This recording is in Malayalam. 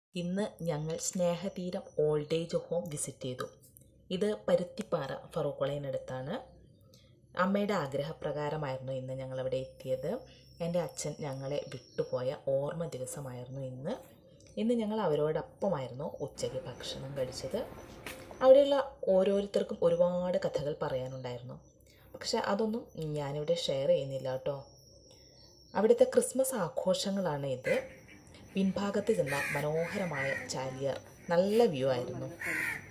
ഇന്ന് ഞങ്ങൾ Snehatheeram old age home visit ചെയ്തു ഇത് പരുത്തിപ്പാറ ഫറൂഖ് കോളേജിനടുത്താണ് അമ്മയുടെ ആഗ്രഹപ്രകാരമായിരുന്നു ഇന്ന് ഞങ്ങളവിടെ എത്തിയത് എൻ്റെ അച്ഛൻ ഞങ്ങളെ വിട്ടുപോയ ഓർമ്മ ദിവസമായിരുന്നു ഇന്ന് ഇന്ന് ഞങ്ങൾ അവരോടൊപ്പമായിരുന്നു ഉച്ചയ്ക്ക് ഭക്ഷണം കഴിച്ചത് അവിടെയുള്ള ഓരോരുത്തർക്കും ഒരുപാട് കഥകൾ പറയാനുണ്ടായിരുന്നു പക്ഷെ അതൊന്നും ഞാനിവിടെ ഷെയർ ചെയ്യുന്നില്ല കേട്ടോ അവിടുത്തെ ക്രിസ്മസ് ആഘോഷങ്ങളാണ് ഇത് പിൻഭാഗത്ത് ചെന്നാൽ മനോഹരമായ ചാലിയാർ നല്ല വ്യൂ ആയിരുന്നു